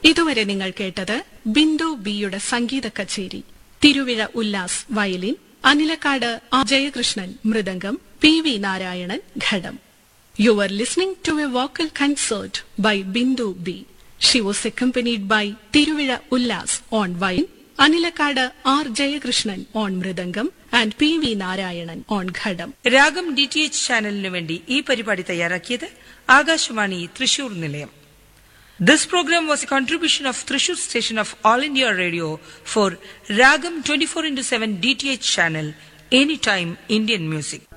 ഇതുവരെ നിങ്ങൾ കേട്ടത് ബിന്ദു ബിയുടെ സംഗീത കച്ചേരി Thiruvizha Ullas violin Anilakkad R Jayakrishnan mridangam P V Narayanan ghatam you are listening to a vocal concert by Bindu B she was accompanied by Thiruvizha Ullas on violin Anilakkad R Jayakrishnan on mridangam and P V Narayanan on ghatam രാഗം D T H ചാനലിനു വേണ്ടി ഈ പരിപാടി തയ്യാറാക്കിയത് ആകാശവാണി തൃശൂർ നിലയം this programme was a contribution of Thrissur station of All India Radio for രാഗം twenty four into seven D T H channel any time Indian music